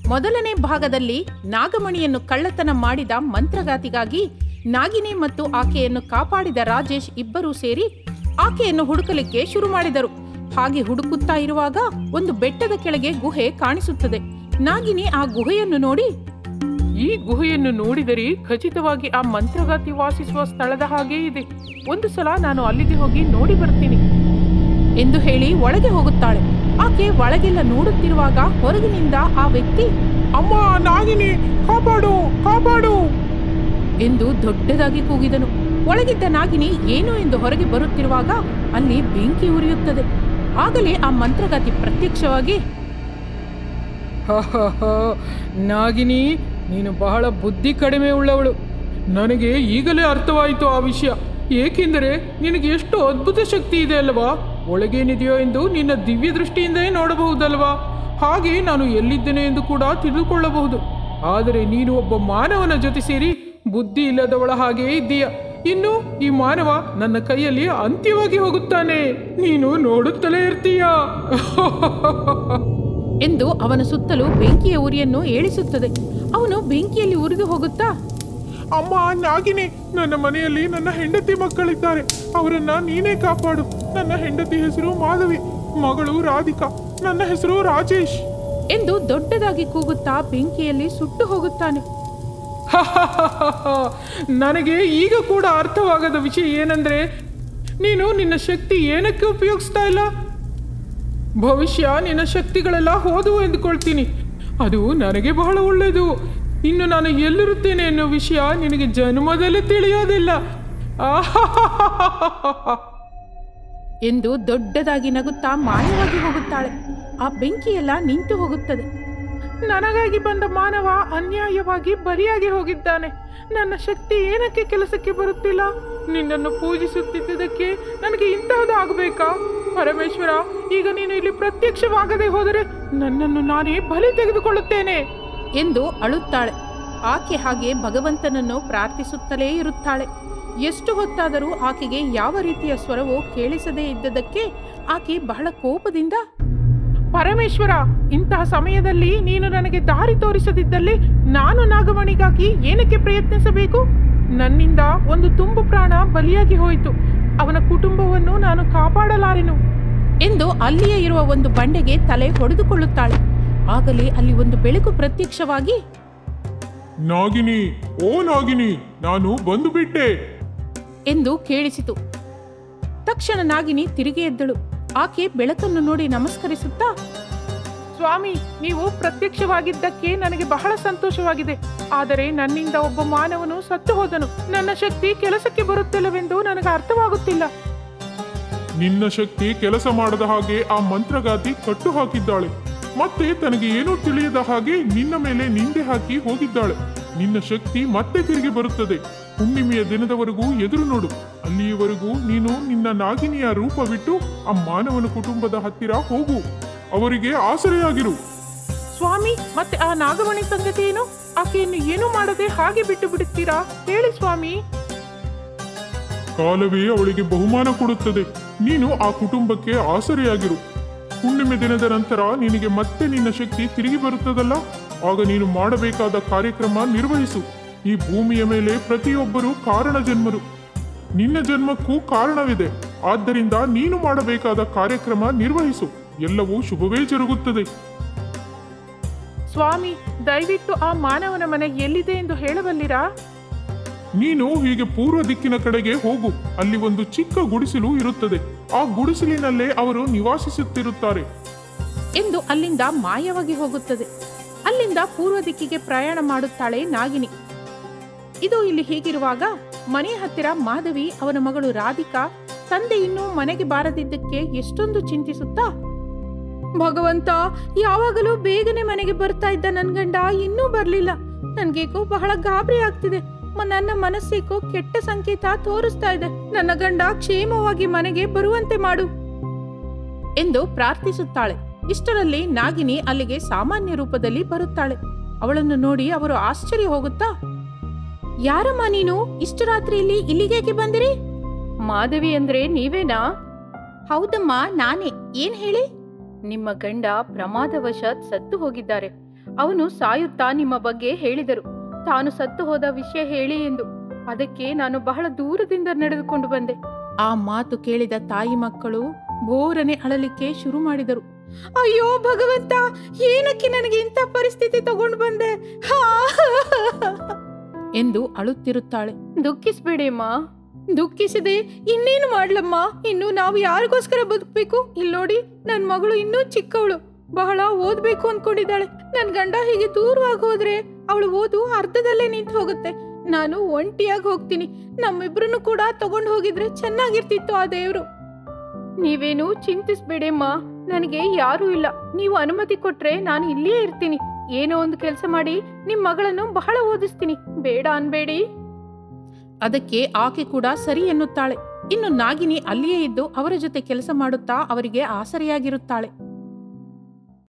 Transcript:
ಮೊದಲನೇ ಭಾಗದಲ್ಲಿ ನಾಗಮಣಿಯನ್ನು ಕಳ್ಳತನ ಮಾಡಿದ ಮಂತ್ರಗಾತಿಗಾಗಿ ನಾಗಿನಿ ಮತ್ತು ಆಕೆಯನ್ನು ಕಾಪಾಡಿದ ರಾಜೇಶ್ ಇಬ್ಬರೂ ಸೇರಿ ಆಕೆಯನ್ನು ಹುಡುಕಲಿಕ್ಕೆ ಶುರು ಮಾಡಿದರು ಹಾಗೆ ಹುಡುಕುತ್ತಾ ಇರುವಾಗ ಒಂದು ಬೆಟ್ಟದ ಕೆಳಗೆ ಗುಹೆ ಕಾಣಿಸುತ್ತದೆ ನಾಗಿನಿ ಆ ಗುಹೆಯನ್ನು ನೋಡಿ ಈ ಗುಹೆಯನ್ನು ನೋಡಿದರೆ ಖಚಿತವಾಗಿ ಆ ಮಂತ್ರಗಾತಿ ವಾಸಿಸುವ ಸ್ಥಳದ ಹಾಗೇ ಇದೆ ಒಂದು ಸಲ ನಾನು ಅಲ್ಲಿಗೆ ಹೋಗಿ ನೋಡಿ ಬರ್ತೀನಿ ಎಂದು ಹೇಳಿ ಒಳಗೆ ಹೋಗುತ್ತಾಳೆ ಆಕೆ ಒಳಗೆಲ್ಲ ನೋಡುತ್ತಿರುವಾಗ ಹೊರಗಿನಿಂದ ಆ ವ್ಯಕ್ತಿ ಅಮ್ಮ ನಾಗಿನಿ ಕಾಪಾಡು ಕಾಪಾಡು ಎಂದು ದೊಡ್ಡದಾಗಿ ಕೂಗಿದನು ಒಳಗಿದ್ದ ನಾಗಿನಿ ಏನು ಎಂದು ಹೊರಗೆ ಬರುತ್ತಿರುವಾಗ ಅಲ್ಲಿ ಬೆಂಕಿ ಉರಿಯುತ್ತದೆ ಆಗಲೇ ಆ ಮಂತ್ರಗಾತಿ ಪ್ರತ್ಯಕ್ಷವಾಗಿ ನಾಗಿನಿ ನೀನು ಬಹಳ ಬುದ್ಧಿ ಕಡಿಮೆ ಉಳ್ಳವಳು ನನಗೆ ಈಗಲೇ ಅರ್ಥವಾಯಿತು ಆ ವಿಷಯ ಏಕೆಂದರೆ ನಿನಗೆ ಎಷ್ಟು ಅದ್ಭುತ ಶಕ್ತಿ ಇದೆ ಅಲ್ವಾ ಒಳಗೇನಿದೆಯೋ ಎಂದು ನಿನ್ನ ದಿವ್ಯ ದೃಷ್ಟಿಯಿಂದಲೇ ನೋಡಬಹುದಲ್ವಾ ಹಾಗೆ ನಾನು ಎಲ್ಲಿದ್ದೇನೆ ಎಂದು ಕೂಡ ತಿಳಿದುಕೊಳ್ಳಬಹುದು ಆದರೆ ನೀನು ಒಬ್ಬ ಮಾನವನ ಜೊತೆ ಸೇರಿ ಬುದ್ಧಿ ಇಲ್ಲದವಳ ಹಾಗೆ ಇದ್ದೀಯ ಇನ್ನು ಈ ಮಾನವ ನನ್ನ ಕೈಯಲ್ಲಿ ಅಂತ್ಯವಾಗಿ ಹೋಗುತ್ತಾನೆ ನೀನು ನೋಡುತ್ತಲೇ ಇರ್ತೀಯ ಎಂದು ಅವನ ಸುತ್ತಲೂ ಬೆಂಕಿಯ ಉರಿಯನ್ನು ಏಳಿಸುತ್ತದೆ ಅವನು ಬೆಂಕಿಯಲ್ಲಿ ಉರಿದು ಹೋಗುತ್ತಾ ಅಮ್ಮ ನಾಗಿನಿ ನನ್ನ ಮನೆಯಲ್ಲಿ ನನ್ನ ಹೆಂಡತಿ ಮಕ್ಕಳಿದ್ದಾರೆ ಅವರನ್ನ ನೀನೇ ಕಾಪಾಡು ನನ್ನ ಹೆಂಡತಿ ಹೆಸರು ಮಾಧವಿ ಮಗಳು ರಾಧಿಕಾ ನನ್ನ ಹೆಸರು ರಾಜೇಶ್ ಎಂದು ದೊಡ್ಡದಾಗಿ ಕೂಗುತ್ತಾ ಬೆಂಕಿಯಲ್ಲಿ ಸುಟ್ಟು ಹೋಗುತ್ತಾನೆ ನನಗೆ ಈಗ ಕೂಡ ಅರ್ಥವಾಗದ ವಿಷಯ ಏನಂದ್ರೆ ನೀನು ನಿನ್ನ ಶಕ್ತಿ ಏನಕ್ಕೆ ಉಪಯೋಗಿಸ್ತಾ ಇಲ್ಲ ಭವಿಷ್ಯ ನಿನ್ನ ಶಕ್ತಿಗಳೆಲ್ಲ ಹೋದವು ಎಂದುಕೊಳ್ತೀನಿ ಅದು ನನಗೆ ಬಹಳ ಒಳ್ಳೆಯದು ಇನ್ನು ನಾನು ಎಲ್ಲಿರುತ್ತೇನೆ ಅನ್ನೋ ವಿಷಯ ನಿನಗೆ ಜನ್ಮದಲ್ಲಿ ತಿಳಿಯೋದಿಲ್ಲ ಆಹಾಹಾಹಾಹಾಹಾ. ಎಂದು ದೊಡ್ಡದಾಗಿ ನಗುತ್ತಾ ಮಾಯವಾಗಿ ಹೋಗುತ್ತಾಳೆ ಆ ಬೆಂಕಿಯೆಲ್ಲ ನಿಂತು ಹೋಗುತ್ತದೆ ನನಗಾಗಿ ಬಂದ ಮಾನವ ಅನ್ಯಾಯವಾಗಿ ಬಲಿಯಾಗಿ ಹೋಗಿದ್ದಾನೆ ನನ್ನ ಶಕ್ತಿ ಏನಕ್ಕೆ ಕೆಲಸಕ್ಕೆ ಬರುತ್ತಿಲ್ಲ ನಿನ್ನನ್ನು ಪೂಜಿಸುತ್ತಿದ್ದುದಕ್ಕೆ ನನಗೆ ಇಂತಹದ್ದು ಆಗಬೇಕಾ ಪರಮೇಶ್ವರ ಈಗ ನೀನು ಇಲ್ಲಿ ಪ್ರತ್ಯಕ್ಷವಾಗದೆ ಹೋದರೆ ನನ್ನನ್ನು ನಾನೇ ಬಲಿ ತೆಗೆದುಕೊಳ್ಳುತ್ತೇನೆ ಎಂದು ಅಳುತ್ತಾಳೆ ಆಕೆ ಹಾಗೆ ಭಗವಂತನನ್ನು ಪ್ರಾರ್ಥಿಸುತ್ತಲೇ ಇರುತ್ತಾಳೆ ಎಷ್ಟು ಹೊತ್ತಾದರೂ ಆಕೆಗೆ ಯಾವ ರೀತಿಯ ಸ್ವರವೋ ಕೇಳಿಸದೇ ಇದ್ದದಕ್ಕೆ ಆಕೆ ಬಹಳ ಕೋಪದಿಂದ ಪರಮೇಶ್ವರ ಇಂತಹ ಸಮಯದಲ್ಲಿ ನೀನು ನನಗೆ ದಾರಿ ತೋರಿಸದಿದ್ದಲ್ಲಿ ನಾನು ನಾಗಮಣಿಗಾಗಿ ಏನಕ್ಕೆ ಪ್ರಯತ್ನಿಸಬೇಕು ನನ್ನಿಂದ ಒಂದು ತುಂಬು ಪ್ರಾಣ ಬಲಿಯಾಗಿ ಹೋಯಿತು ಅವನ ಕುಟುಂಬವನ್ನು ನಾನು ಕಾಪಾಡಲಾರೆನು ಎಂದು ಅಲ್ಲಿಯೇ ಇರುವ ಒಂದು ಬಂಡೆಗೆ ತಲೆ ಹೊಡೆದುಕೊಳ್ಳುತ್ತಾಳೆ ಆಗಲೇ ಅಲ್ಲಿ ಒಂದು ಬೆಳಕು ಪ್ರತ್ಯಕ್ಷವಾಗಿ ನಾಗಿನಿ ಓ ನಾಗಿನಿ ನಾನು ಬಂದು ಬಿಟ್ಟೆ ಎಂದು ಕೇಳಿಸಿತು ತಕ್ಷಣ ನಾಗಿನಿ ತಿರುಗಿ ಎದ್ದಳು ಆಕೆ ಬೆಳಕನ್ನು ನೋಡಿ ನಮಸ್ಕರಿಸುತ್ತಾ ಸ್ವಾಮಿ ನೀವು ಪ್ರತ್ಯಕ್ಷವಾಗಿದ್ದಕ್ಕೆ ನನಗೆ ಬಹಳ ಸಂತೋಷವಾಗಿದೆ ಆದರೆ ನನ್ನಿಂದ ಒಬ್ಬ ಮಾನವನು ಸತ್ತು ಹೋದನು ನನ್ನ ಶಕ್ತಿ ಕೆಲಸಕ್ಕೆ ಬರುತ್ತಿಲ್ಲವೆಂದು ನನಗೆ ಅರ್ಥವಾಗುತ್ತಿಲ್ಲ ನಿನ್ನ ಶಕ್ತಿ ಕೆಲಸ ಮಾಡದ ಹಾಗೆ ಆ ಮಂತ್ರಗಾತಿ ಕಟ್ಟು ಹಾಕಿದ್ದಾಳೆ ಮತ್ತೆ ತನಗೆ ಏನೂ ತಿಳಿಯದ ಹಾಗೆ ನಿನ್ನ ಮೇಲೆ ನಿಂದೆ ಹಾಕಿ ಹೋಗಿದ್ದಾಳೆ ನಿನ್ನ ಶಕ್ತಿ ಮತ್ತೆ ತಿರುಗಿ ಬರುತ್ತದೆ ಹುಣ್ಣಿಮೆಯ ದಿನದವರೆಗೂ ಎದುರು ನೋಡು ಅಲ್ಲಿಯವರೆಗೂ ನೀನು ನಿನ್ನ ನಾಗಿನಿಯ ರೂಪ ಬಿಟ್ಟು ಆ ಮಾನವನ ಕುಟುಂಬದ ಹತ್ತಿರ ಹೋಗು ಅವರಿಗೆ ಆಸರೆಯಾಗಿರು ಸ್ವಾಮಿ ಮತ್ತೆ ಆ ನಾಗಮಣಿ ಸಂಗತಿ ಏನು ಆಕೆಯನ್ನು ಏನು ಮಾಡದೆ ಹಾಗೆ ಬಿಟ್ಟು ಬಿಡುತ್ತೀರಾ ಹೇಳಿ ಸ್ವಾಮಿ ಕಾಲವೇ ಅವಳಿಗೆ ಬಹುಮಾನ ಕೊಡುತ್ತದೆ ನೀನು ಆ ಕುಟುಂಬಕ್ಕೆ ಆಸರೆಯಾಗಿರು ಹುಣ್ಣಿಮೆ ದಿನದ ನಂತರ ನಿನಗೆ ಮತ್ತೆ ನಿನ್ನ ಶಕ್ತಿ ತಿರುಗಿ ಬರುತ್ತದಲ್ಲ ಆಗ ನೀನು ಮಾಡಬೇಕಾದ ಕಾರ್ಯಕ್ರಮ ನಿರ್ವಹಿಸು ಈ ಭೂಮಿಯ ಮೇಲೆ ಪ್ರತಿಯೊಬ್ಬರೂ ಕಾರಣ ಜನ್ಮರು ನಿನ್ನ ಜನ್ಮಕ್ಕೂ ಕಾರಣವಿದೆ ಆದ್ದರಿಂದ ನೀನು ಮಾಡಬೇಕಾದ ಕಾರ್ಯಕ್ರಮ ನಿರ್ವಹಿಸು ಎಲ್ಲವೂ ಶುಭವೇ ಜರುಗುತ್ತದೆ ಸ್ವಾಮಿ ದಯವಿಟ್ಟು ಆ ಮಾನವನ ಮನೆ ಎಲ್ಲಿದೆ ಎಂದು ಹೇಳಬಲ್ಲಿರಾ ನೀನು ಹೀಗೆ ಪೂರ್ವ ದಿಕ್ಕಿನ ಕಡೆಗೆ ಹೋಗು ಅಲ್ಲಿ ಒಂದು ಚಿಕ್ಕ ಗುಡಿಸಲು ಇರುತ್ತದೆ ಆ ಗುಡಿಸಲಿನಲ್ಲೇ ಅವರು ನಿವಾಸಿಸುತ್ತಿರುತ್ತಾರೆ ಎಂದು ಅಲ್ಲಿಂದ ಮಾಯವಾಗಿ ಹೋಗುತ್ತದೆ ಅಲ್ಲಿಂದ ಪೂರ್ವ ದಿಕ್ಕಿಗೆ ಪ್ರಯಾಣ ಮಾಡುತ್ತಾಳೆ ನಾಗಿನಿ ಇದು ಇಲ್ಲಿ ಹೀಗಿರುವಾಗ ಮನೆಯ ಹತ್ತಿರ ಮಾಧವಿ ಅವನ ಮಗಳು ರಾಧಿಕಾ ತಂದೆ ಇನ್ನೂ ಮನೆಗೆ ಬಾರದಿದ್ದಕ್ಕೆ ಎಷ್ಟೊಂದು ಚಿಂತಿಸುತ್ತಾ ಭಗವಂತ ಯಾವಾಗಲೂ ಬೇಗನೆ ಮನೆಗೆ ಬರ್ತಾ ಇದ್ದ ನನ್ ಗಂಡ ಇನ್ನೂ ಬರ್ಲಿಲ್ಲ ನನ್ಗೇಕೋ ಬಹಳ ಗಾಬರಿ ಆಗ್ತಿದೆ ಮ- ನನ್ನ ಮನಸ್ಸೇಕೋ ಕೆಟ್ಟ ಸಂಕೇತ ತೋರಿಸ್ತಾ ಇದೆ ನನ್ನ ಗಂಡ ಕ್ಷೇಮವಾಗಿ ಮನೆಗೆ ಬರುವಂತೆ ಮಾಡು ಎಂದು ಪ್ರಾರ್ಥಿಸುತ್ತಾಳೆ ಇಷ್ಟರಲ್ಲಿ ನಾಗಿನಿ ಅಲ್ಲಿಗೆ ಸಾಮಾನ್ಯ ರೂಪದಲ್ಲಿ ಬರುತ್ತಾಳೆ ಅವಳನ್ನು ನೋಡಿ ಅವರು ಆಶ್ಚರ್ಯ ಹೋಗುತ್ತಾ ಯಾರಮ್ಮ ನೀನು ಇಷ್ಟು ರಾತ್ರಿಯಲ್ಲಿ ಇಲ್ಲಿಗೇಕೆ ಬಂದಿರಿ ಮಾಧವಿ ಅಂದ್ರೆ ನೀವೇನಾ ಹೌದಮ್ಮ ನಾನೇ ಏನ್ ಹೇಳಿ ನಿಮ್ಮ ಗಂಡ ಪ್ರಮಾದವಶಾತ್ ಸತ್ತು ಹೋಗಿದ್ದಾರೆ ಅವನು ಸಾಯುತ್ತಾ ನಿಮ್ಮ ಬಗ್ಗೆ ಹೇಳಿದರು ತಾನು ಸತ್ತು ಹೋದ ವಿಷಯ ಹೇಳಿ ಎಂದು ಅದಕ್ಕೆ ನಾನು ಬಹಳ ದೂರದಿಂದ ನಡೆದುಕೊಂಡು ಬಂದೆ ಆ ಮಾತು ಕೇಳಿದ ತಾಯಿ ಮಕ್ಕಳು ಬೋರನೆ ಅಳಲಿಕ್ಕೆ ಶುರು ಮಾಡಿದರು ಅಯ್ಯೋ ಭಗವಂತ ಏನಕ್ಕೆ ನನಗೆ ಇಂಥ ಪರಿಸ್ಥಿತಿ ತಗೊಂಡು ಬಂದೆ ಎಂದು ಅಳುತ್ತಿರುತ್ತಾಳೆ ದುಃಖಿಸ್ಬೇಡಿ ಅಮ್ಮ ದುಃಖಿಸದೆ ಇನ್ನೇನು ಮಾಡ್ಲಮ್ಮ ಇನ್ನು ನಾವು ಯಾರಿಗೋಸ್ಕರ ಬದುಕಬೇಕು ಇಲ್ಲಿ ನೋಡಿ ನನ್ನ ಮಗಳು ಇನ್ನೂ ಚಿಕ್ಕವಳು ಬಹಳ ಓದ್ಬೇಕು ಅನ್ಕೊಂಡಿದ್ದಾಳೆ ನನ್ ಗಂಡ ಹೀಗೆ ದೂರವಾಗಿ ಹೋದ್ರೆ ಅವಳು ಓದು ಅರ್ಧದಲ್ಲೇ ನಿಂತು ಹೋಗುತ್ತೆ ನಾನು ಒಂಟಿಯಾಗಿ ಹೋಗ್ತೀನಿ ನಮ್ಮಿಬ್ರನ್ನು ಕೂಡ ತಗೊಂಡು ಹೋಗಿದ್ರೆ ಚೆನ್ನಾಗಿರ್ತಿತ್ತು ಆ ದೇವ್ರು ನೀವೇನು ಚಿಂತಿಸ್ಬೇಡಿ ಅಮ್ಮ ನನಗೆ ಯಾರೂ ಇಲ್ಲ ನೀವು ಅನುಮತಿ ಕೊಟ್ರೆ ನಾನು ಇಲ್ಲಿಯೇ ಇರ್ತೀನಿ ಏನೋ ಒಂದು ಕೆಲಸ ಮಾಡಿ ನಿಮ್ ಮಗಳನ್ನು ಬಹಳ ಓದಿಸ್ತೀನಿ ಬೇಡ ಅನ್ಬೇಡಿ ಅದಕ್ಕೆ ಆಕೆ ಕೂಡ ಸರಿ ಎನ್ನುತ್ತಾಳೆ ಇನ್ನು ನಾಗಿನಿ ಅಲ್ಲಿಯೇ ಇದ್ದು ಅವರ ಜೊತೆ ಕೆಲಸ ಮಾಡುತ್ತಾ ಅವರಿಗೆ ಆಸರೆಯಾಗಿರುತ್ತಾಳೆ